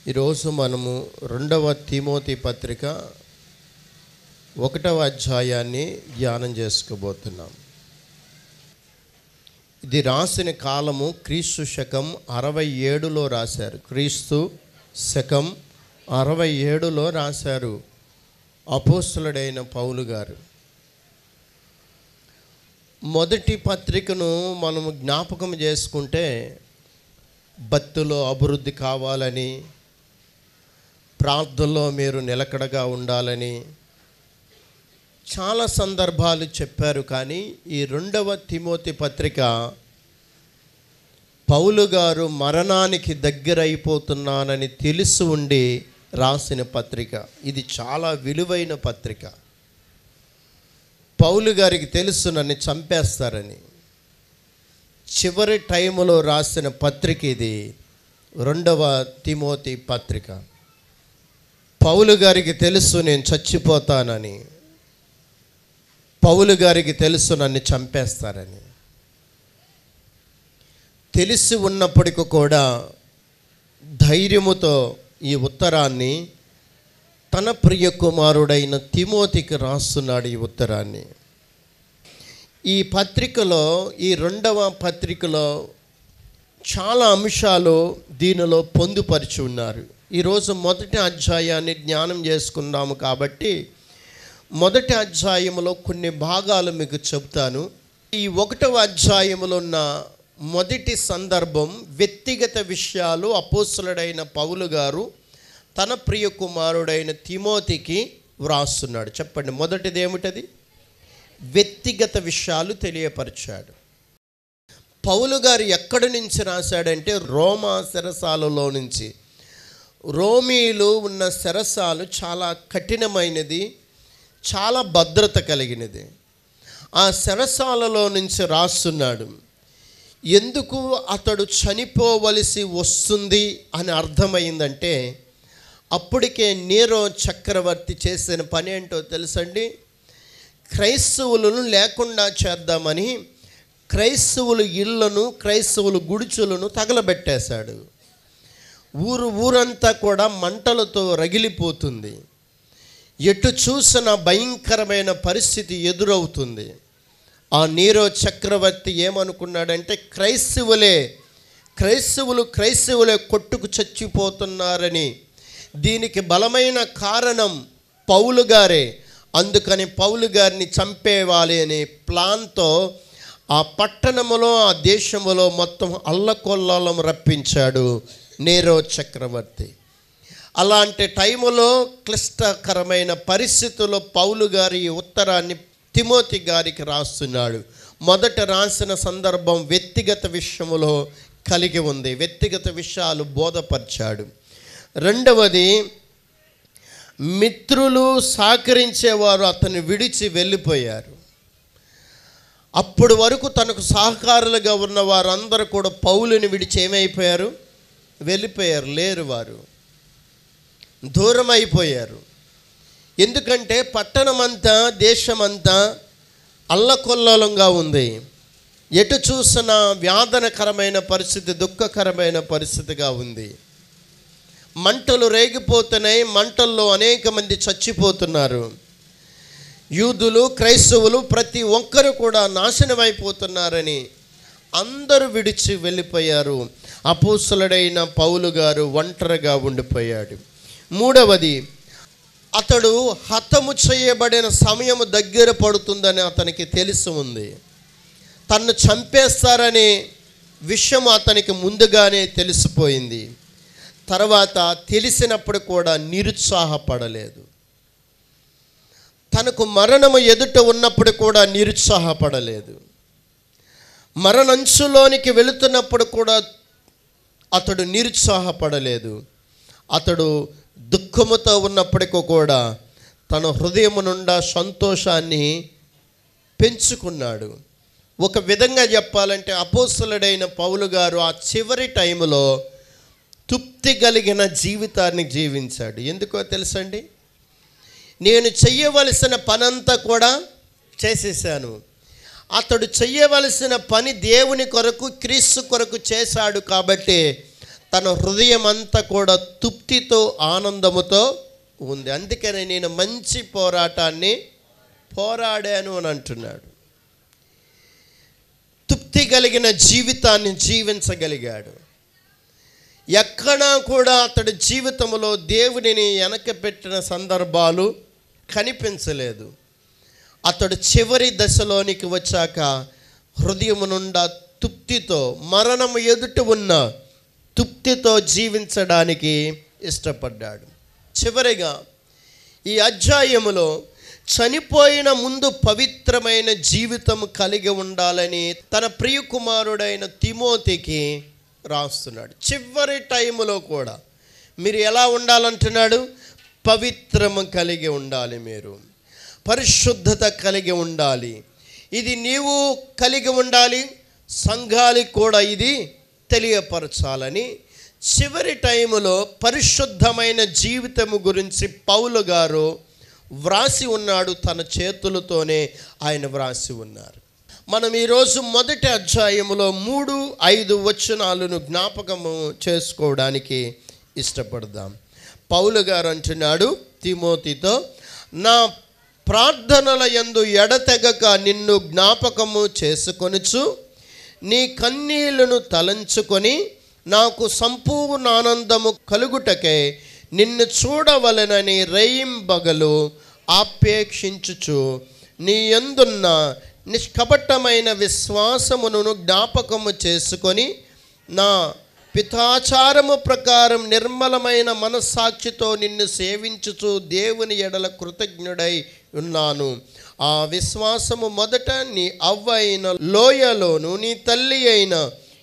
ఈరోజు మనము రెండవ తిమోతి పత్రిక ఒకటవ అధ్యాయాన్ని ధ్యానం చేసుకోబోతున్నాం ఇది రాసిన కాలము క్రీస్తు శకం అరవై ఏడులో రాశారు క్రీస్తు శకం అరవై ఏడులో రాశారు అపోస్తులుడైన పౌలు గారు మొదటి పత్రికను మనము జ్ఞాపకం చేసుకుంటే భక్తిలో అభివృద్ధి కావాలని ప్రార్థనలో మీరు నిలకడగా ఉండాలని చాలా సందర్భాలు చెప్పారు కానీ ఈ రెండవ తిమోతి పత్రిక పౌలు గారు మరణానికి దగ్గర అయిపోతున్నానని తెలిసి ఉండి రాసిన పత్రిక ఇది చాలా విలువైన పత్రిక పౌలు గారికి తెలుసు నన్ను చంపేస్తారని చివరి టైములో రాసిన పత్రిక ఇది రెండవ తిమోతి పత్రిక పౌలు గారికి తెలుసు నేను చచ్చిపోతానని పౌలు గారికి తెలుసు నన్ను చంపేస్తారని తెలిసి ఉన్నప్పటికీ కూడా ధైర్యముతో ఈ ఉత్తరాన్ని తన ప్రియ కుమారుడైన తిమోతికి రాస్తున్నాడు ఈ ఉత్తరాన్ని ఈ పత్రికలో ఈ రెండవ పత్రికలో చాలా అంశాలు దీనిలో పొందుపరిచి ఉన్నారు ఈరోజు మొదటి అధ్యాయాన్ని జ్ఞానం చేసుకుందాము కాబట్టి మొదటి అధ్యాయంలో కొన్ని భాగాలు మీకు చెప్తాను ఈ ఒకటవ అధ్యాయంలో ఉన్న మొదటి సందర్భం వ్యక్తిగత విషయాలు అపోస్తులుడైన పౌలు గారు తన ప్రియ కుమారుడైన తిమోతికి వ్రాస్తున్నాడు చెప్పండి మొదటిది ఏమిటది వ్యక్తిగత విషయాలు తెలియపరిచాడు పౌలు గారు ఎక్కడి నుంచి రాశాడంటే రోమా శరసాలలో నుంచి రోమీలు ఉన్న శరసాలు చాలా కఠినమైనది చాలా భద్రత కలిగినది ఆ శరసాలలో నుంచి రాస్తున్నాడు ఎందుకు అతడు చనిపోవలసి వస్తుంది అని అర్థమైందంటే అప్పటికే నీరో చక్రవర్తి చేసిన పని ఏంటో తెలుసండి క్రైస్తవులను లేకుండా చేద్దామని క్రైస్తవుల ఇళ్లను క్రైస్తవుల గుడిచులను తగలబెట్టేశాడు ఊరు ఊరంతా కూడా మంటలతో రగిలిపోతుంది ఎటు చూసిన భయంకరమైన పరిస్థితి ఎదురవుతుంది ఆ నీరో చక్రవర్తి ఏమనుకున్నాడంటే క్రైస్తవులే క్రైస్తవులు క్రైస్తవులే కొట్టుకు చచ్చిపోతున్నారని దీనికి బలమైన కారణం పౌలు గారే అందుకని పౌలు గారిని చంపేవాలి అనే ప్లాన్తో ఆ పట్టణములో ఆ దేశములో మొత్తం అల్లకొల్లాలం రప్పించాడు నేరో చక్రవర్తి అలాంటి టైములో క్లిష్టకరమైన పరిస్థితుల్లో పౌలు గారి ఈ ఉత్తరాన్ని తిమోతి గారికి రాస్తున్నాడు మొదట రాసిన సందర్భం వ్యక్తిగత విషయములో కలిగి ఉంది వ్యక్తిగత విషయాలు బోధపరిచాడు రెండవది మిత్రులు సహకరించేవారు అతన్ని విడిచి వెళ్ళిపోయారు అప్పటి వరకు తనకు సహకారులుగా ఉన్న వారందరూ కూడా పౌలుని విడిచి ఏమైపోయారు వెళ్ళిపోయారు లేరు వారు దూరం అయిపోయారు ఎందుకంటే పట్టణమంతా దేశమంతా అల్లకొల్లోలంగా ఉంది ఎటు చూసినా వ్యాధనకరమైన పరిస్థితి దుఃఖకరమైన పరిస్థితిగా ఉంది మంటలు రేగిపోతున్నాయి మంటల్లో అనేక మంది చచ్చిపోతున్నారు యూదులు క్రైస్తవులు ప్రతి ఒక్కరు కూడా నాశనమైపోతున్నారని అందరూ విడిచి వెళ్ళిపోయారు అపోసులుడైన పౌలు గారు ఒంటరిగా ఉండిపోయాడు మూడవది అతడు హతము చేయబడిన సమయం దగ్గర పడుతుందని అతనికి తెలిసి ఉంది తన్ను చంపేస్తారనే విషయం అతనికి ముందుగానే తెలిసిపోయింది తర్వాత తెలిసినప్పుడు కూడా నిరుత్సాహపడలేదు తనకు మరణము ఎదుట ఉన్నప్పుడు కూడా నిరుత్సాహపడలేదు మరణంచులోనికి వెళుతున్నప్పుడు కూడా అతడు నిరుత్సాహపడలేదు అతడు దుఃఖముతో ఉన్నప్పటికీ కూడా తన హృదయం నుండా సంతోషాన్ని పెంచుకున్నాడు ఒక విధంగా చెప్పాలంటే అపోస్తులుడైన పౌలు గారు ఆ చివరి టైంలో తృప్తి కలిగిన జీవితాన్ని జీవించాడు ఎందుకో తెలుసండి నేను చెయ్యవలసిన పనంతా కూడా చేసేసాను అతడు చెయ్యవలసిన పని దేవుని కొరకు క్రీస్తు కొరకు చేశాడు కాబట్టి తన హృదయం అంతా కూడా తృప్తితో ఆనందముతో ఉంది అందుకని నేను మంచి పోరాటాన్ని పోరాడాను అని అంటున్నాడు తృప్తి కలిగిన జీవితాన్ని జీవించగలిగాడు ఎక్కడా కూడా అతడి జీవితంలో దేవునిని వెనకపెట్టిన సందర్భాలు కనిపించలేదు అతడు చివరి దశలోనికి వచ్చాక హృదయం నుండా తృప్తితో మరణం ఎదుట ఉన్న తృప్తితో జీవించడానికి ఇష్టపడ్డాడు చివరిగా ఈ అధ్యాయములో చనిపోయిన ముందు పవిత్రమైన జీవితం కలిగి ఉండాలని తన ప్రియ కుమారుడైన తిమోతికి రాస్తున్నాడు చివరి టైములో కూడా మీరు ఎలా ఉండాలంటున్నాడు పవిత్రము కలిగి ఉండాలి మీరు పరిశుద్ధత కలిగి ఉండాలి ఇది నీవు కలిగి ఉండాలి సంఘాలకు కూడా ఇది తెలియపరచాలని చివరి టైములో పరిశుద్ధమైన జీవితము గురించి పౌలు గారు వ్రాసి ఉన్నాడు తన చేతులతోనే ఆయన వ్రాసి ఉన్నారు మనం ఈరోజు మొదటి అధ్యాయములో మూడు ఐదు వచనాలను జ్ఞాపకము చేసుకోవడానికి ఇష్టపడదాం పౌలు గారు అంటున్నాడు తిమోతితో నా ప్రార్థనల యందు ఎడతెగక నిన్ను జ్ఞాపకము చేసుకొనుచు నీ కన్నీళ్లను తలంచుకొని నాకు సంపూర్ణ ఆనందము కలుగుటకే నిన్ను చూడవలనని రేయింబగలు ఆపేక్షించుచు నీ ఎందున్న నిష్కపటమైన విశ్వాసమును జ్ఞాపకము చేసుకొని నా పితాచారము ప్రకారం నిర్మలమైన మనస్సాక్షితో నిన్ను సేవించుచు దేవుని ఎడల కృతజ్ఞుడై ఉన్నాను ఆ విశ్వాసము మొదట నీ అవ్వ అయిన లోయలోను నీ తల్లి అయిన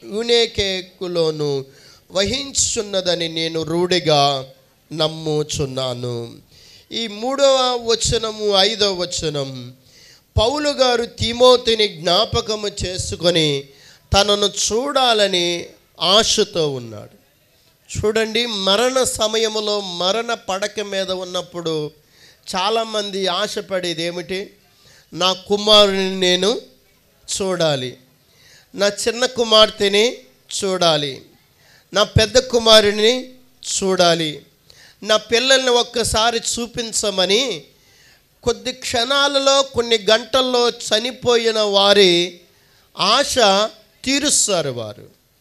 యునేకేకులోను వహించున్నదని నేను రూఢిగా నమ్ముచున్నాను ఈ మూడవ వచనము ఐదవ వచనం పౌలు గారు తిమోతిని జ్ఞాపకము చేసుకొని తనను చూడాలని ఆశతో ఉన్నాడు చూడండి మరణ సమయములో మరణ పడక మీద ఉన్నప్పుడు చాలామంది ఆశపడేది ఏమిటి నా కుమారుని నేను చూడాలి నా చిన్న కుమార్తెని చూడాలి నా పెద్ద కుమారుని చూడాలి నా పిల్లల్ని ఒక్కసారి చూపించమని కొద్ది క్షణాలలో కొన్ని గంటల్లో చనిపోయిన వారి ఆశ తీరుస్తారు వారు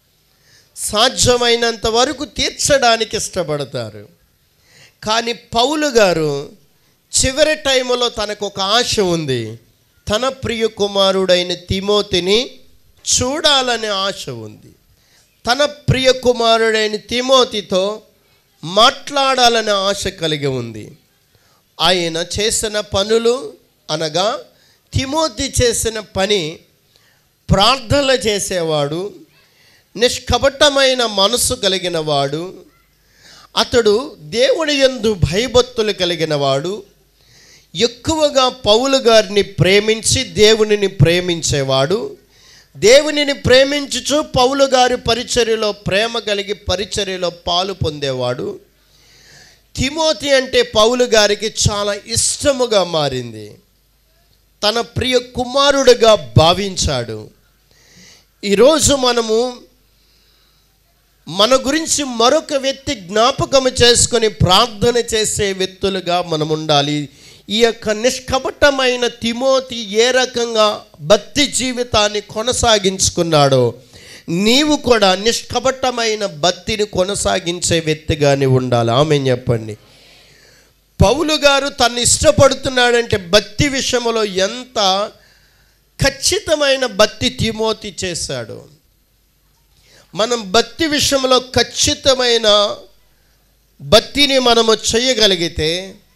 సాధ్యమైనంత వరకు తీర్చడానికి ఇష్టపడతారు కానీ పౌలు గారు చివరి టైంలో తనకు ఒక ఆశ ఉంది తన ప్రియ కుమారుడైన తిమోతిని చూడాలనే ఆశ ఉంది తన ప్రియ కుమారుడైన తిమోతితో మాట్లాడాలనే ఆశ కలిగి ఉంది ఆయన చేసిన పనులు అనగా తిమోతి చేసిన పని ప్రార్థన చేసేవాడు నిష్కపటమైన మనసు కలిగిన వాడు అతడు దేవుని యందు భయభక్తులు కలిగిన వాడు ఎక్కువగా పౌలు గారిని ప్రేమించి దేవునిని ప్రేమించేవాడు దేవునిని ప్రేమించుచు పౌలు గారి పరిచర్యలో ప్రేమ కలిగి పరిచర్యలో పాలు పొందేవాడు తిమోతి అంటే పౌలు గారికి చాలా ఇష్టముగా మారింది తన ప్రియ కుమారుడిగా భావించాడు ఈరోజు మనము మన గురించి మరొక వ్యక్తి జ్ఞాపకము చేసుకొని ప్రార్థన చేసే వ్యక్తులుగా మనం ఉండాలి ఈ యొక్క నిష్కపటమైన తిమోతి ఏ రకంగా భక్తి జీవితాన్ని కొనసాగించుకున్నాడో నీవు కూడా నిష్కపటమైన భక్తిని కొనసాగించే వ్యక్తిగానే ఉండాలి ఆమె చెప్పండి పౌలు గారు తను ఇష్టపడుతున్నాడంటే భక్తి విషయంలో ఎంత ఖచ్చితమైన భక్తి తిమోతి చేశాడు మనం భక్తి విషయంలో ఖచ్చితమైన భక్తిని మనము చేయగలిగితే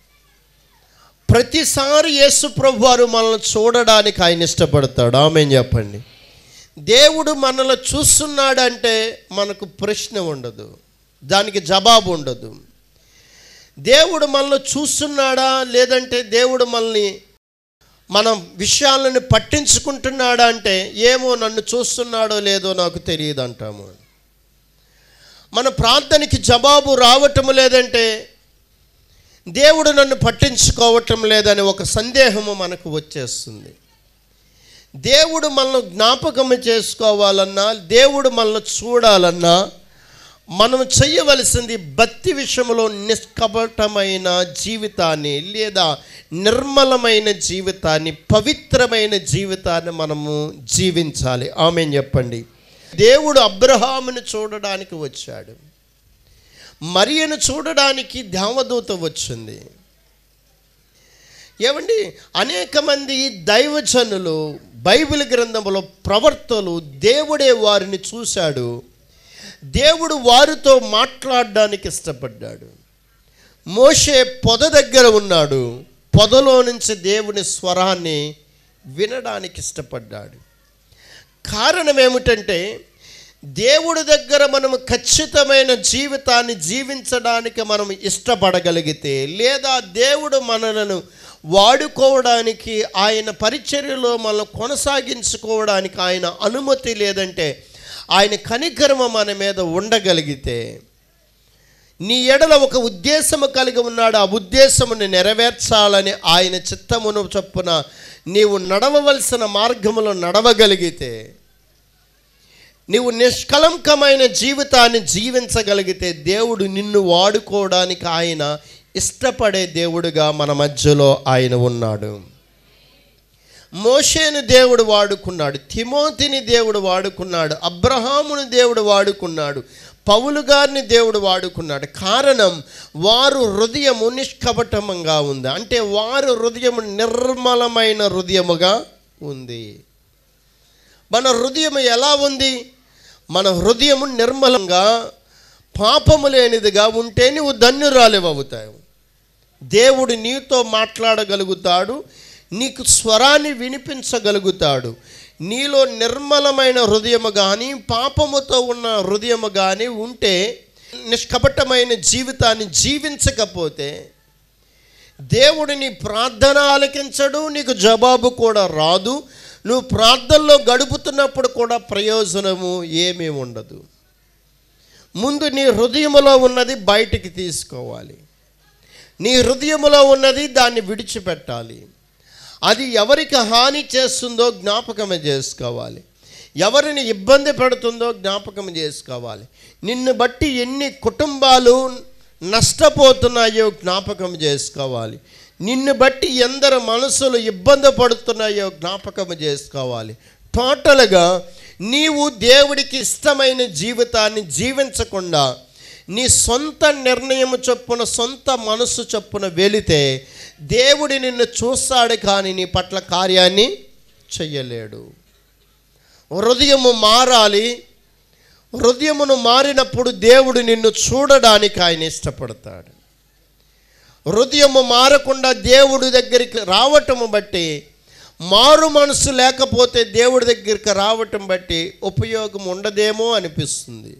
ప్రతిసారి యేసు ప్రభు వారు మనల్ని చూడడానికి ఆయన ఇష్టపడతాడు ఆమె చెప్పండి దేవుడు మనల్ని చూస్తున్నాడంటే మనకు ప్రశ్న ఉండదు దానికి జవాబు ఉండదు దేవుడు మనల్ని చూస్తున్నాడా లేదంటే దేవుడు మనల్ని మనం విషయాలను పట్టించుకుంటున్నాడా అంటే ఏమో నన్ను చూస్తున్నాడో లేదో నాకు తెలియదు అంటాము మన ప్రార్థనకి జవాబు రావటం లేదంటే దేవుడు నన్ను పట్టించుకోవటం లేదని ఒక సందేహము మనకు వచ్చేస్తుంది దేవుడు మనల్ని జ్ఞాపకం చేసుకోవాలన్నా దేవుడు మనల్ని చూడాలన్నా మనం చేయవలసింది భక్తి విషయంలో నిష్కపటమైన జీవితాన్ని లేదా నిర్మలమైన జీవితాన్ని పవిత్రమైన జీవితాన్ని మనము జీవించాలి ఆమె చెప్పండి దేవుడు అబ్రహామును చూడడానికి వచ్చాడు మరియను చూడడానికి దేవదూత వచ్చింది ఏమండి అనేక మంది దైవజనులు బైబిల్ గ్రంథంలో ప్రవర్తలు దేవుడే వారిని చూశాడు దేవుడు వారితో మాట్లాడడానికి ఇష్టపడ్డాడు మోషే పొద దగ్గర ఉన్నాడు పొదలో నుంచి దేవుని స్వరాన్ని వినడానికి ఇష్టపడ్డాడు కారణం ఏమిటంటే దేవుడి దగ్గర మనము ఖచ్చితమైన జీవితాన్ని జీవించడానికి మనం ఇష్టపడగలిగితే లేదా దేవుడు మనలను వాడుకోవడానికి ఆయన పరిచర్యలో మనం కొనసాగించుకోవడానికి ఆయన అనుమతి లేదంటే ఆయన కనికరమ మన మీద ఉండగలిగితే నీ ఎడల ఒక ఉద్దేశము కలిగి ఉన్నాడు ఆ ఉద్దేశమును నెరవేర్చాలని ఆయన చిత్తమును చొప్పున నీవు నడవవలసిన మార్గములో నడవగలిగితే నీవు నిష్కలంకమైన జీవితాన్ని జీవించగలిగితే దేవుడు నిన్ను వాడుకోవడానికి ఆయన ఇష్టపడే దేవుడుగా మన మధ్యలో ఆయన ఉన్నాడు మోషేను దేవుడు వాడుకున్నాడు తిమోతిని దేవుడు వాడుకున్నాడు అబ్రహామును దేవుడు వాడుకున్నాడు పౌలు గారిని దేవుడు వాడుకున్నాడు కారణం వారు హృదయము నిష్కపటమంగా ఉంది అంటే వారు హృదయము నిర్మలమైన హృదయముగా ఉంది మన హృదయం ఎలా ఉంది మన హృదయము నిర్మలంగా పాపము లేనిదిగా ఉంటే నువ్వు ధన్యురాలివవుతావు దేవుడు నీతో మాట్లాడగలుగుతాడు నీకు స్వరాన్ని వినిపించగలుగుతాడు నీలో నిర్మలమైన హృదయము కానీ పాపముతో ఉన్న హృదయము కానీ ఉంటే నిష్కపటమైన జీవితాన్ని జీవించకపోతే దేవుడు నీ ప్రార్థన ఆలకించడు నీకు జవాబు కూడా రాదు నువ్వు ప్రార్థనలో గడుపుతున్నప్పుడు కూడా ప్రయోజనము ఏమీ ఉండదు ముందు నీ హృదయములో ఉన్నది బయటికి తీసుకోవాలి నీ హృదయములో ఉన్నది దాన్ని విడిచిపెట్టాలి అది ఎవరికి హాని చేస్తుందో జ్ఞాపకం చేసుకోవాలి ఎవరిని ఇబ్బంది పెడుతుందో జ్ఞాపకం చేసుకోవాలి నిన్ను బట్టి ఎన్ని కుటుంబాలు నష్టపోతున్నాయో జ్ఞాపకం చేసుకోవాలి నిన్ను బట్టి ఎందరు మనసులు ఇబ్బంది పడుతున్నాయో జ్ఞాపకం చేసుకోవాలి టోటల్గా నీవు దేవుడికి ఇష్టమైన జీవితాన్ని జీవించకుండా నీ సొంత నిర్ణయం చొప్పున సొంత మనసు చొప్పున వెళితే దేవుడి నిన్ను చూస్తాడు కానీ నీ పట్ల కార్యాన్ని చెయ్యలేడు హృదయము మారాలి హృదయమును మారినప్పుడు దేవుడు నిన్ను చూడడానికి ఆయన ఇష్టపడతాడు హృదయము మారకుండా దేవుడి దగ్గరికి రావటము బట్టి మారు మనసు లేకపోతే దేవుడి దగ్గరికి రావటం బట్టి ఉపయోగం ఉండదేమో అనిపిస్తుంది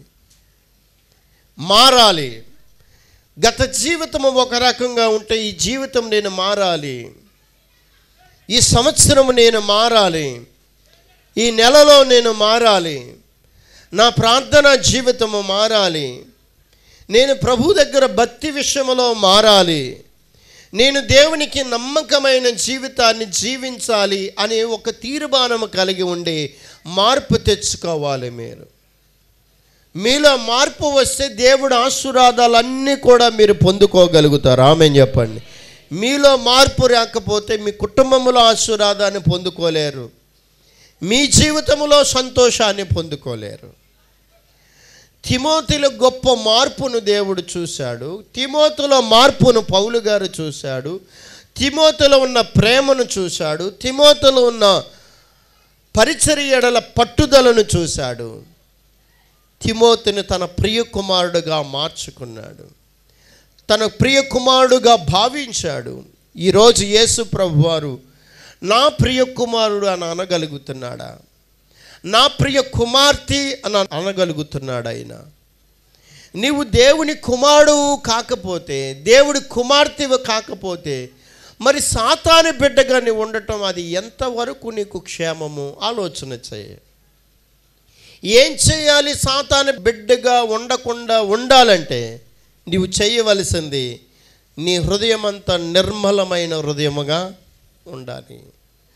మారాలి గత జీవితం ఒక రకంగా ఉంటే ఈ జీవితం నేను మారాలి ఈ సంవత్సరం నేను మారాలి ఈ నెలలో నేను మారాలి నా ప్రార్థన జీవితము మారాలి నేను ప్రభు దగ్గర భక్తి విషయంలో మారాలి నేను దేవునికి నమ్మకమైన జీవితాన్ని జీవించాలి అనే ఒక తీర్మానం కలిగి ఉండి మార్పు తెచ్చుకోవాలి మీరు మీలో మార్పు వస్తే దేవుడు ఆశీర్వాదాలన్నీ కూడా మీరు పొందుకోగలుగుతారు ఆమె చెప్పండి మీలో మార్పు రాకపోతే మీ కుటుంబంలో ఆశీర్వాదాన్ని పొందుకోలేరు మీ జీవితంలో సంతోషాన్ని పొందుకోలేరు తిమోతిలో గొప్ప మార్పును దేవుడు చూశాడు తిమోతిలో మార్పును పౌలు గారు చూశాడు తిమోతిలో ఉన్న ప్రేమను చూశాడు తిమోతిలో ఉన్న పరిచర్యడల పట్టుదలను చూశాడు తిమోతిని తన ప్రియ కుమారుడుగా మార్చుకున్నాడు తన ప్రియ కుమారుడుగా భావించాడు ఈరోజు యేసు ప్రభు వారు నా ప్రియ కుమారుడు అని అనగలుగుతున్నాడా నా ప్రియ కుమార్తె అని అనగలుగుతున్నాడు ఆయన నీవు దేవుని కుమారుడు కాకపోతే దేవుడి కుమార్తె కాకపోతే మరి సాతాను బిడ్డగా నీవు ఉండటం అది ఎంతవరకు నీకు క్షేమము ఆలోచన చేయ ఏం చేయాలి సాతాను బిడ్డగా ఉండకుండా ఉండాలంటే నీవు చేయవలసింది నీ హృదయం అంతా నిర్మలమైన హృదయముగా ఉండాలి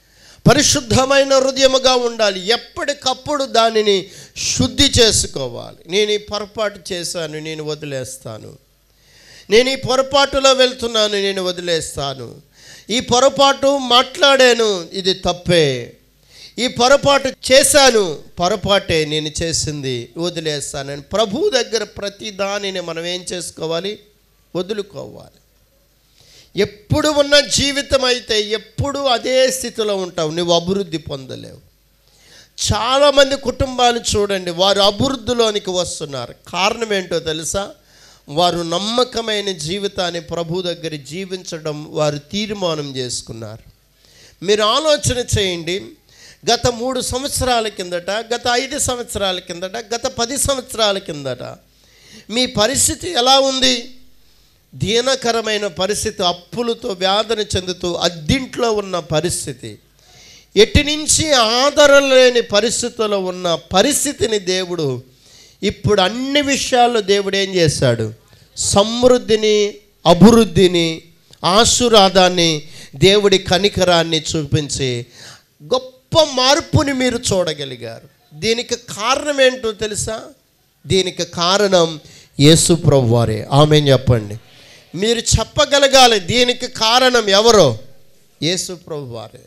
పరిశుద్ధమైన హృదయముగా ఉండాలి ఎప్పటికప్పుడు దానిని శుద్ధి చేసుకోవాలి నేను ఈ పొరపాటు చేశాను నేను వదిలేస్తాను నేను ఈ పొరపాటులో వెళ్తున్నాను నేను వదిలేస్తాను ఈ పొరపాటు మాట్లాడాను ఇది తప్పే ఈ పొరపాటు చేశాను పొరపాటే నేను చేసింది వదిలేస్తానని ప్రభు దగ్గర ప్రతి దానిని మనం ఏం చేసుకోవాలి వదులుకోవాలి ఎప్పుడు ఉన్న జీవితం అయితే ఎప్పుడు అదే స్థితిలో ఉంటావు నువ్వు అభివృద్ధి పొందలేవు చాలామంది కుటుంబాలు చూడండి వారు అభివృద్ధిలోనికి వస్తున్నారు కారణం ఏంటో తెలుసా వారు నమ్మకమైన జీవితాన్ని ప్రభు దగ్గర జీవించడం వారు తీర్మానం చేసుకున్నారు మీరు ఆలోచన చేయండి గత మూడు సంవత్సరాల కిందట గత ఐదు సంవత్సరాల కిందట గత పది సంవత్సరాల కిందట మీ పరిస్థితి ఎలా ఉంది దీనకరమైన పరిస్థితి అప్పులతో వ్యాధన చెందుతూ అద్దింట్లో ఉన్న పరిస్థితి ఎటు నుంచి ఆదరణ లేని పరిస్థితుల్లో ఉన్న పరిస్థితిని దేవుడు ఇప్పుడు అన్ని విషయాల్లో దేవుడు ఏం చేశాడు సమృద్ధిని అభివృద్ధిని ఆశీర్వాదాన్ని దేవుడి కనికరాన్ని చూపించి గొప్ప మార్పుని మీరు చూడగలిగారు దీనికి కారణం ఏంటో తెలుసా దీనికి కారణం యేసు ప్రభు వారే ఆమె చెప్పండి మీరు చెప్పగలగాలి దీనికి కారణం ఎవరో యేసు ప్రభు వారే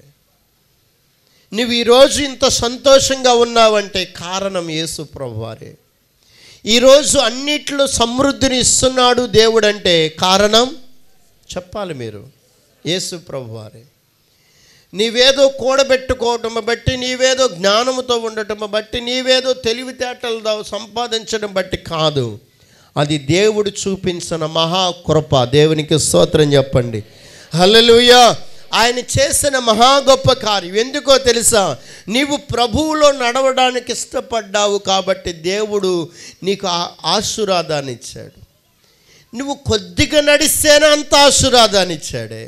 నువ్వు ఈరోజు ఇంత సంతోషంగా ఉన్నావంటే కారణం యేసు ప్రభు వారే ఈరోజు అన్నిట్లో సమృద్ధిని ఇస్తున్నాడు దేవుడు అంటే కారణం చెప్పాలి మీరు యేసు ప్రభు వారే నీవేదో కూడబెట్టుకోవటం బట్టి నీవేదో జ్ఞానముతో ఉండటం బట్టి నీవేదో తెలివితేటలతో సంపాదించడం బట్టి కాదు అది దేవుడు చూపించిన మహాకృప దేవునికి స్తోత్రం చెప్పండి హల్లెలూయా ఆయన చేసిన మహా గొప్ప కార్యం ఎందుకో తెలుసా నీవు ప్రభువులో నడవడానికి ఇష్టపడ్డావు కాబట్టి దేవుడు నీకు ఆ ఆశీర్వాదాన్ని ఇచ్చాడు నువ్వు కొద్దిగా నడిస్తేనే అంత ఆశీర్వాదాన్ని ఇచ్చాడే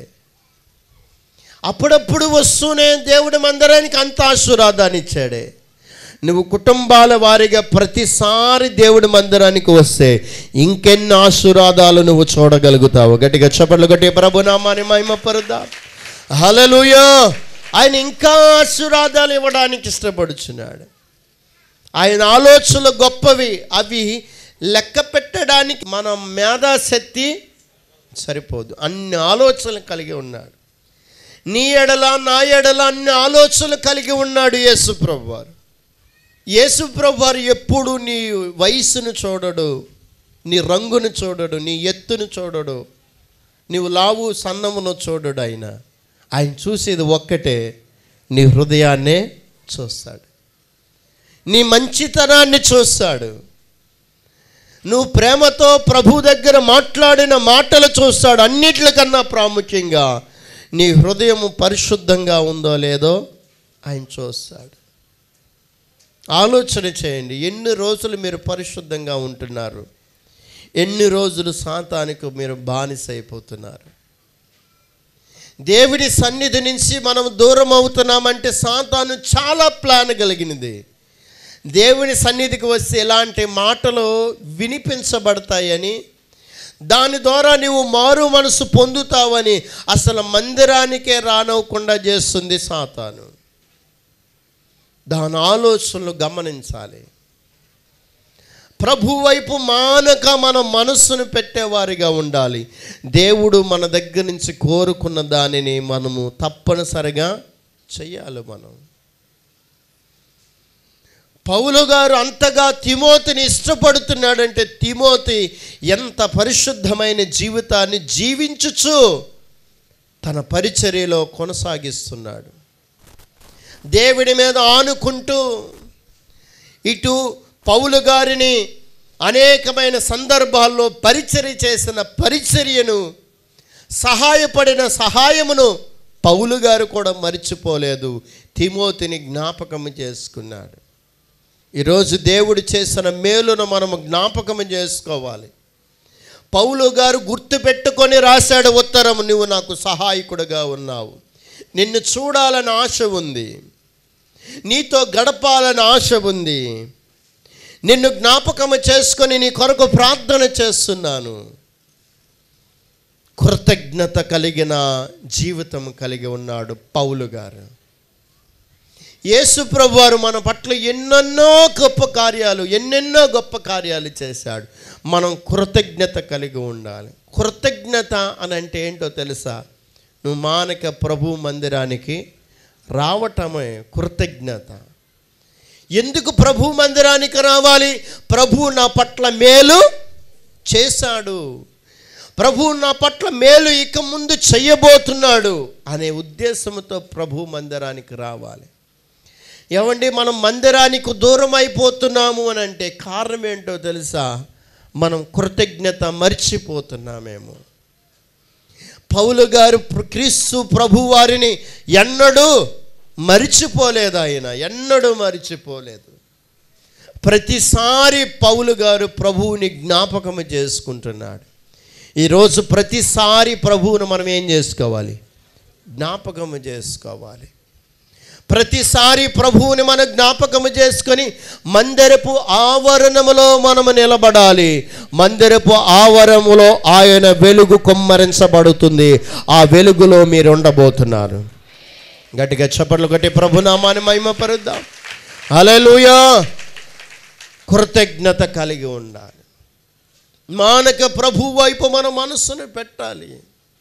అప్పుడప్పుడు వస్తూనే దేవుడి మందిరానికి అంత ఆశీర్వాదాన్ని ఇచ్చాడే నువ్వు కుటుంబాల వారిగా ప్రతిసారి దేవుడి మందిరానికి వస్తే ఇంకెన్ని ఆశీర్వాదాలు నువ్వు చూడగలుగుతావు గట్టిగా చెప్పట్లు గట్టి ప్రభునామాని మహిమపరుదా హలలుయా ఆయన ఇంకా ఆశీర్వాదాలు ఇవ్వడానికి ఇష్టపడుచున్నాడు ఆయన ఆలోచనలు గొప్పవి అవి లెక్క పెట్టడానికి మన మేధాశక్తి సరిపోదు అన్ని ఆలోచనలు కలిగి ఉన్నాడు నీ ఎడల నా ఎడల అన్ని ఆలోచనలు కలిగి ఉన్నాడు యేసు ప్రభువారు యేసు ప్రభువారు ఎప్పుడు నీ వయసును చూడడు నీ రంగును చూడడు నీ ఎత్తును చూడడు నీవు లావు సన్నమును చూడడు ఆయన ఆయన చూసేది ఒక్కటే నీ హృదయాన్నే చూస్తాడు నీ మంచితనాన్ని చూస్తాడు నువ్వు ప్రేమతో ప్రభు దగ్గర మాట్లాడిన మాటలు చూస్తాడు అన్నిటికన్నా ప్రాముఖ్యంగా నీ హృదయం పరిశుద్ధంగా ఉందో లేదో ఆయన చూస్తాడు ఆలోచన చేయండి ఎన్ని రోజులు మీరు పరిశుద్ధంగా ఉంటున్నారు ఎన్ని రోజులు సాతానికి మీరు బానిస అయిపోతున్నారు దేవుడి సన్నిధి నుంచి మనం దూరం అవుతున్నామంటే సాతాను చాలా ప్లాన్ కలిగినది దేవుని సన్నిధికి వస్తే ఎలాంటి మాటలు వినిపించబడతాయని దాని ద్వారా నీవు మారు మనసు పొందుతావని అసలు మందిరానికే రానవ్వకుండా చేస్తుంది సాతాను దాని ఆలోచనలు గమనించాలి ప్రభు వైపు మానక మన మనస్సును పెట్టేవారిగా ఉండాలి దేవుడు మన దగ్గర నుంచి కోరుకున్న దానిని మనము తప్పనిసరిగా చెయ్యాలి మనం పౌలు గారు అంతగా తిమోతిని ఇష్టపడుతున్నాడంటే తిమోతి ఎంత పరిశుద్ధమైన జీవితాన్ని జీవించుచు తన పరిచర్యలో కొనసాగిస్తున్నాడు దేవుడి మీద ఆనుకుంటూ ఇటు పౌలు గారిని అనేకమైన సందర్భాల్లో పరిచర్య చేసిన పరిచర్యను సహాయపడిన సహాయమును పౌలు గారు కూడా మర్చిపోలేదు తిమోతిని జ్ఞాపకం చేసుకున్నాడు ఈరోజు దేవుడు చేసిన మేలును మనము జ్ఞాపకం చేసుకోవాలి పౌలు గారు గుర్తుపెట్టుకొని రాశాడు ఉత్తరం నువ్వు నాకు సహాయకుడుగా ఉన్నావు నిన్ను చూడాలని ఆశ ఉంది నీతో గడపాలని ఆశ ఉంది నిన్ను జ్ఞాపకము చేసుకొని నీ కొరకు ప్రార్థన చేస్తున్నాను కృతజ్ఞత కలిగిన జీవితం కలిగి ఉన్నాడు పౌలు గారు యేసు ప్రభువారు మన పట్ల ఎన్నెన్నో గొప్ప కార్యాలు ఎన్నెన్నో గొప్ప కార్యాలు చేశాడు మనం కృతజ్ఞత కలిగి ఉండాలి కృతజ్ఞత అని అంటే ఏంటో తెలుసా నువ్వు మానక ప్రభు మందిరానికి రావటమే కృతజ్ఞత ఎందుకు ప్రభు మందిరానికి రావాలి ప్రభు నా పట్ల మేలు చేశాడు ప్రభు నా పట్ల మేలు ఇక ముందు చెయ్యబోతున్నాడు అనే ఉద్దేశంతో ప్రభు మందిరానికి రావాలి ఏమండి మనం మందిరానికి దూరం అయిపోతున్నాము అని అంటే కారణం ఏంటో తెలుసా మనం కృతజ్ఞత మర్చిపోతున్నామేమో పౌలు గారు ప్ర- క్రీస్తు ప్రభు వారిని ఎన్నడూ మరిచిపోలేదు ఆయన ఎన్నడూ మరిచిపోలేదు ప్రతిసారి పౌలు గారు ప్రభువుని జ్ఞాపకము చేసుకుంటున్నాడు ఈరోజు ప్రతిసారి ప్రభువును మనం ఏం చేసుకోవాలి జ్ఞాపకము చేసుకోవాలి ప్రతిసారి ప్రభువుని మనం జ్ఞాపకము చేసుకొని మందిరపు ఆవరణములో మనము నిలబడాలి మందిరపు ఆవరణములో ఆయన వెలుగు కొమ్మరించబడుతుంది ఆ వెలుగులో మీరు ఉండబోతున్నారు గట్టిగా చప్పట్లు కొట్టి ప్రభునామాన్ని మహిమపరుద్దాం హల్లెలూయా కృతజ్ఞత కలిగి ఉండాలి మానక ప్రభు వైపు మన మనస్సును పెట్టాలి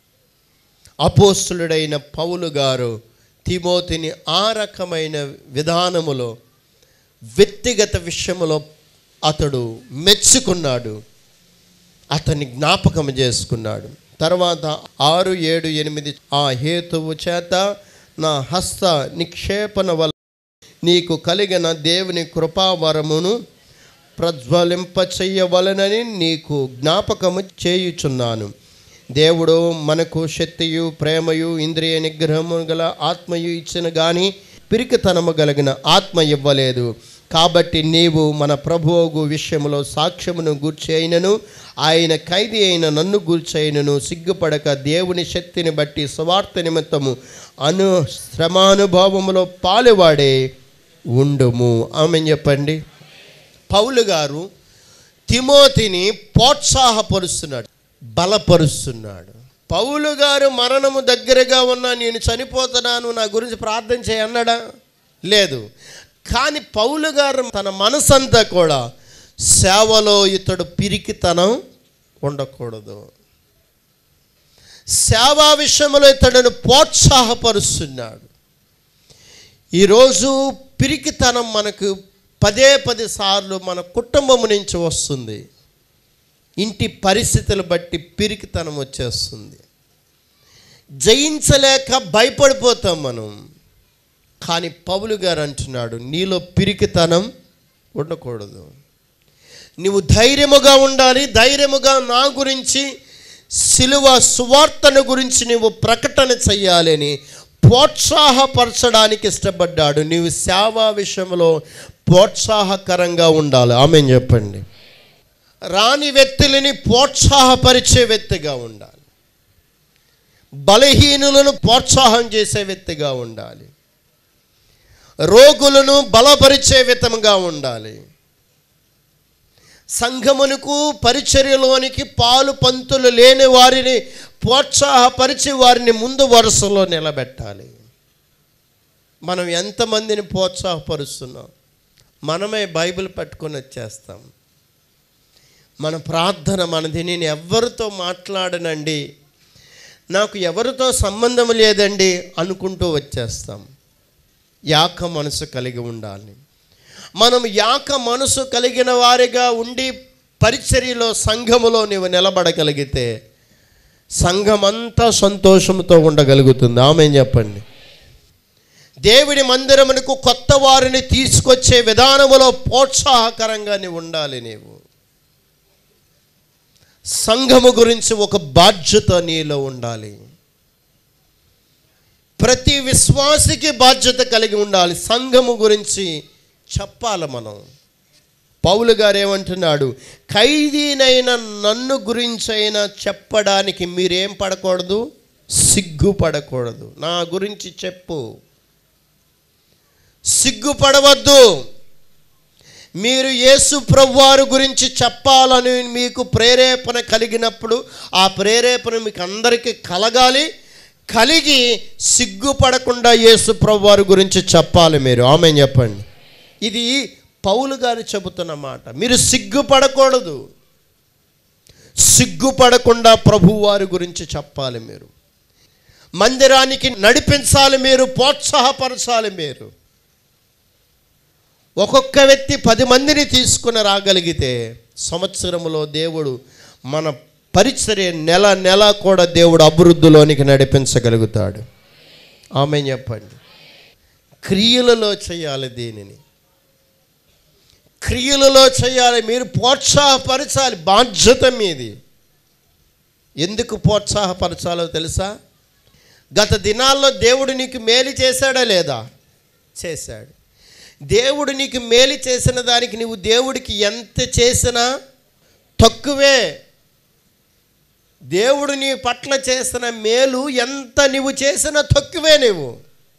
అపోస్తులుడైన పౌలు గారు తిమోతిని ఆ రకమైన విధానములో వ్యక్తిగత విషయములో అతడు మెచ్చుకున్నాడు అతన్ని జ్ఞాపకం చేసుకున్నాడు తర్వాత ఆరు ఏడు ఎనిమిది ఆ హేతువు చేత నా హస్త నిక్షేపణ వల్ల నీకు కలిగిన దేవుని కృపావరమును ప్రజ్వలింప చెయ్యవలనని నీకు జ్ఞాపకము చేయుచున్నాను దేవుడు మనకు శక్తియు ప్రేమయు ఇంద్రియ నిగ్రహము గల ఆత్మయు ఇచ్చిన గాని పిరికితనము కలిగిన ఆత్మ ఇవ్వలేదు కాబట్టి నీవు మన ప్రభువుగు విషయంలో సాక్ష్యమును గూర్చైనను ఆయన ఖైదీ అయిన నన్ను గూర్చైనను సిగ్గుపడక దేవుని శక్తిని బట్టి స్వార్థ నిమిత్తము అను శ్రమానుభవములో పాలువాడే ఉండుము ఆమె చెప్పండి పౌలు గారు తిమోతిని ప్రోత్సాహపరుస్తున్నాడు బలపరుస్తున్నాడు పౌలు గారు మరణము దగ్గరగా ఉన్నా నేను చనిపోతున్నాను నా గురించి ప్రార్థన చేయన్నాడా లేదు కానీ పౌలు గారు తన మనసంతా కూడా సేవలో ఇతడు పిరికితనం ఉండకూడదు సేవా విషయంలో ఇతడును ప్రోత్సాహపరుస్తున్నాడు ఈరోజు పిరికితనం మనకు పదే పది సార్లు మన కుటుంబం నుంచి వస్తుంది ఇంటి పరిస్థితులు బట్టి పిరికితనం వచ్చేస్తుంది జయించలేక భయపడిపోతాం మనం కానీ పౌలు గారు అంటున్నాడు నీలో పిరికితనం ఉండకూడదు నువ్వు ధైర్యముగా ఉండాలి ధైర్యముగా నా గురించి సిలువ సువార్తను గురించి నువ్వు ప్రకటన చెయ్యాలని ప్రోత్సాహపరచడానికి ఇష్టపడ్డాడు నీవు సేవా విషయంలో ప్రోత్సాహకరంగా ఉండాలి ఆమె చెప్పండి రాని వ్యక్తులని ప్రోత్సాహపరిచే వ్యక్తిగా ఉండాలి బలహీనులను ప్రోత్సాహం చేసే వ్యక్తిగా ఉండాలి రోగులను బలపరిచే విధంగా ఉండాలి సంఘమునకు పరిచర్యలోనికి పాలు పంతులు లేని వారిని ప్రోత్సాహపరిచి వారిని ముందు వరుసలో నిలబెట్టాలి మనం ఎంతమందిని ప్రోత్సాహపరుస్తున్నాం మనమే బైబిల్ పట్టుకొని వచ్చేస్తాం మన ప్రార్థన మనది నేను ఎవరితో మాట్లాడనండి నాకు ఎవరితో సంబంధం లేదండి అనుకుంటూ వచ్చేస్తాం యాక మనసు కలిగి ఉండాలి మనం యాక మనసు కలిగిన వారిగా ఉండి పరిచర్యలో సంఘములో నీవు నిలబడగలిగితే సంఘమంతా సంతోషంతో ఉండగలుగుతుంది ఆమె చెప్పండి దేవుడి మందిరమునకు కొత్త వారిని తీసుకొచ్చే విధానములో ప్రోత్సాహకరంగా నీవు ఉండాలి నీవు సంఘము గురించి ఒక బాధ్యత నీలో ఉండాలి ప్రతి విశ్వాసికి బాధ్యత కలిగి ఉండాలి సంఘము గురించి చెప్పాలి మనం పౌలు గారు ఏమంటున్నాడు ఖైదీనైన నన్ను గురించైనా చెప్పడానికి మీరేం పడకూడదు సిగ్గుపడకూడదు నా గురించి చెప్పు సిగ్గుపడవద్దు మీరు యేసు ప్రభువారు గురించి చెప్పాలని మీకు ప్రేరేపణ కలిగినప్పుడు ఆ ప్రేరేపణ మీకు అందరికీ కలగాలి కలిగి సిగ్గుపడకుండా యేసు ప్రభు వారి గురించి చెప్పాలి మీరు ఆమె చెప్పండి ఇది పౌలు గారు చెబుతున్న మాట మీరు సిగ్గుపడకూడదు సిగ్గుపడకుండా ప్రభు వారి గురించి చెప్పాలి మీరు మందిరానికి నడిపించాలి మీరు ప్రోత్సాహపరచాలి మీరు ఒక్కొక్క వ్యక్తి పది మందిని తీసుకుని రాగలిగితే సంవత్సరంలో దేవుడు మన పరిచర్య నెల నెల కూడా దేవుడు అభివృద్ధిలోనికి నడిపించగలుగుతాడు ఆమె చెప్పండి క్రియలలో చేయాలి దీనిని క్రియలలో చేయాలి మీరు ప్రోత్సాహపరచాలి బాధ్యత మీది ఎందుకు ప్రోత్సాహపరచాలో తెలుసా గత దినాల్లో దేవుడు నీకు మేలు చేశాడా లేదా చేశాడు దేవుడు నీకు మేలు చేసిన దానికి నువ్వు దేవుడికి ఎంత చేసినా తక్కువే దేవుడు నీ పట్ల చేసిన మేలు ఎంత నువ్వు చేసినా తక్కువే నువ్వు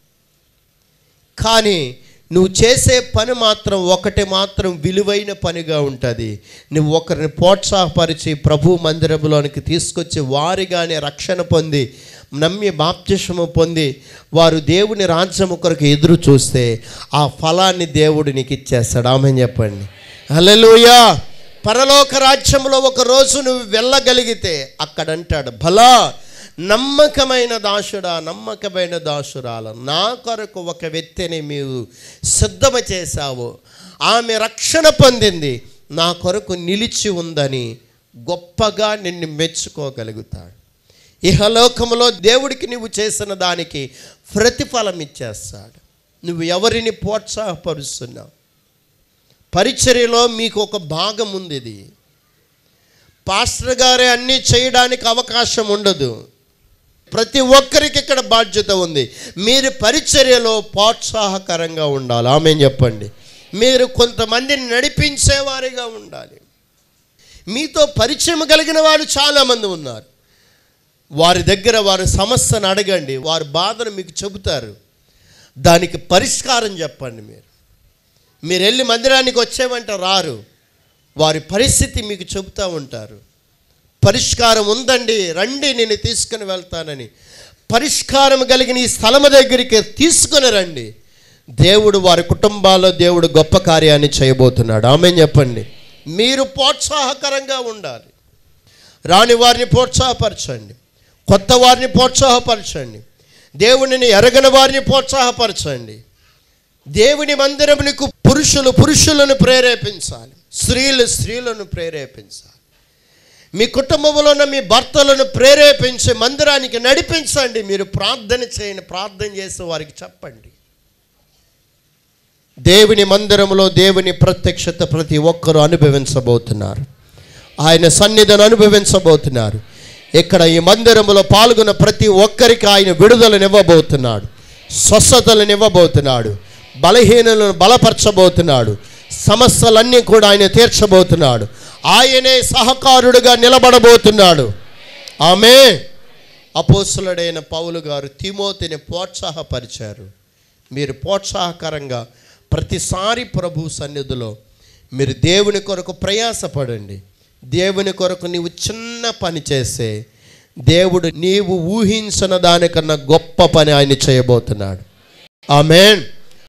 కానీ నువ్వు చేసే పని మాత్రం ఒకటి మాత్రం విలువైన పనిగా ఉంటుంది నువ్వు ఒకరిని ప్రోత్సాహపరిచి ప్రభు మందిరంలోనికి తీసుకొచ్చి వారిగానే రక్షణ పొంది నమ్మి బాప్తిషము పొంది వారు దేవుని రాజ్యము కొరకు ఎదురు చూస్తే ఆ ఫలాన్ని దేవుడు నీకు ఇచ్చేస్తాడు ఆమె చెప్పండి హల్లెలూయా పరలోక రాజ్యంలో ఒక రోజు నువ్వు వెళ్ళగలిగితే అక్కడ అంటాడు భలా నమ్మకమైన దాసుడా నమ్మకమైన దాసురాల నా కొరకు ఒక వ్యక్తిని మీరు సిద్ధమ చేశావు ఆమె రక్షణ పొందింది నా కొరకు నిలిచి ఉందని గొప్పగా నిన్ను మెచ్చుకోగలుగుతాడు ఇహలోకములో దేవుడికి నువ్వు చేసిన దానికి ప్రతిఫలం ఇచ్చేస్తాడు నువ్వు ఎవరిని ప్రోత్సాహపరుస్తున్నావు పరిచర్యలో మీకు ఒక భాగం ఉంది ఇది పాస్టర్ గారే అన్నీ చేయడానికి అవకాశం ఉండదు ప్రతి ఒక్కరికి ఇక్కడ బాధ్యత ఉంది మీరు పరిచర్యలో ప్రోత్సాహకరంగా ఉండాలి ఆమె చెప్పండి మీరు కొంతమందిని నడిపించేవారిగా ఉండాలి మీతో పరిచయం కలిగిన వారు చాలామంది ఉన్నారు వారి దగ్గర వారి సమస్యను అడగండి వారి బాధను మీకు చెబుతారు దానికి పరిష్కారం చెప్పండి మీరు మీరు వెళ్ళి మందిరానికి వచ్చేవంట రారు వారి పరిస్థితి మీకు చెబుతూ ఉంటారు పరిష్కారం ఉందండి రండి నేను తీసుకుని వెళ్తానని పరిష్కారం కలిగిన ఈ స్థలము దగ్గరికి తీసుకుని రండి దేవుడు వారి కుటుంబాల్లో దేవుడు గొప్ప కార్యాన్ని చేయబోతున్నాడు ఆమె చెప్పండి మీరు ప్రోత్సాహకరంగా ఉండాలి రాని వారిని ప్రోత్సాహపరచండి కొత్త వారిని ప్రోత్సాహపరచండి దేవునిని ఎరగని వారిని ప్రోత్సాహపరచండి దేవుని మందిరమునకు పురుషులు పురుషులను ప్రేరేపించాలి స్త్రీలు స్త్రీలను ప్రేరేపించాలి మీ కుటుంబంలో ఉన్న మీ భర్తలను ప్రేరేపించి మందిరానికి నడిపించండి మీరు ప్రార్థన చేయండి ప్రార్థన చేసి వారికి చెప్పండి దేవుని మందిరంలో దేవుని ప్రత్యక్షత ప్రతి ఒక్కరూ అనుభవించబోతున్నారు ఆయన సన్నిధిని అనుభవించబోతున్నారు ఇక్కడ ఈ మందిరంలో పాల్గొన్న ప్రతి ఒక్కరికి ఆయన విడుదలనివ్వబోతున్నాడు స్వస్థతలను ఇవ్వబోతున్నాడు బలహీనలను బలపరచబోతున్నాడు సమస్యలన్నీ కూడా ఆయన తీర్చబోతున్నాడు ఆయనే సహకారుడుగా నిలబడబోతున్నాడు ఆమె అపోసులుడైన పౌలు గారు తిమోతిని ప్రోత్సాహపరిచారు మీరు ప్రోత్సాహకరంగా ప్రతిసారి ప్రభు సన్నిధిలో మీరు దేవుని కొరకు ప్రయాసపడండి దేవుని కొరకు నీవు చిన్న పని చేస్తే దేవుడు నీవు ఊహించిన దానికన్నా గొప్ప పని ఆయన చేయబోతున్నాడు ఆమెన్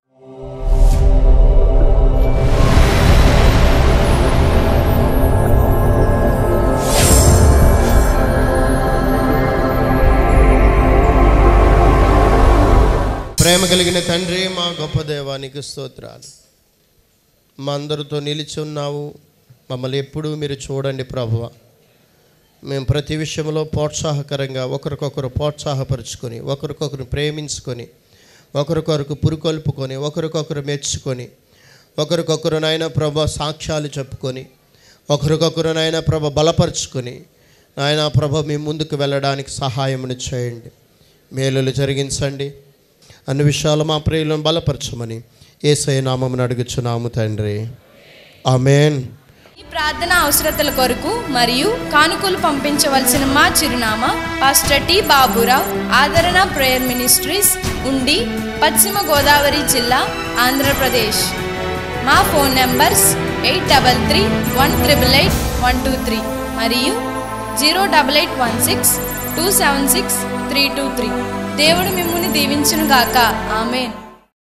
ప్రేమ కలిగిన తండ్రి మా గొప్ప దేవానికి స్తోత్రాలు మా అందరితో నిలిచి ఉన్నావు మమ్మల్ని ఎప్పుడూ మీరు చూడండి ప్రభువ మేము ప్రతి విషయంలో ప్రోత్సాహకరంగా ఒకరికొకరు ప్రోత్సాహపరుచుకొని ఒకరికొకరు ప్రేమించుకొని ఒకరికొకరు పురుకొల్పుకొని ఒకరికొకరు మెచ్చుకొని ఒకరికొకరు నాయన ప్రభ సాక్ష్యాలు చెప్పుకొని ఒకరికొకరు నాయన ప్రభ బలపరుచుకొని నాయన ప్రభ మీ ముందుకు వెళ్ళడానికి సహాయమును చేయండి మేలులు జరిగించండి అన్ని విషయాలు మా ప్రియులను బలపరచమని ఏసై నామమును అడుగుచున్నాము తండ్రి ఆమెన్ ఈ ప్రార్థన అవసరతల కొరకు మరియు కానుకలు పంపించవలసిన మా చిరునామా పాస్టర్ టి బాబురావు ఆదరణ ప్రేయర్ మినిస్ట్రీస్ ఉండి పశ్చిమ గోదావరి జిల్లా ఆంధ్రప్రదేశ్ మా phone numbers eight double three one triple eight one two three మరియు zero double eight one six two seven six three two three దేవుడు మిమ్ముని దీవించును గాక ఆమెన్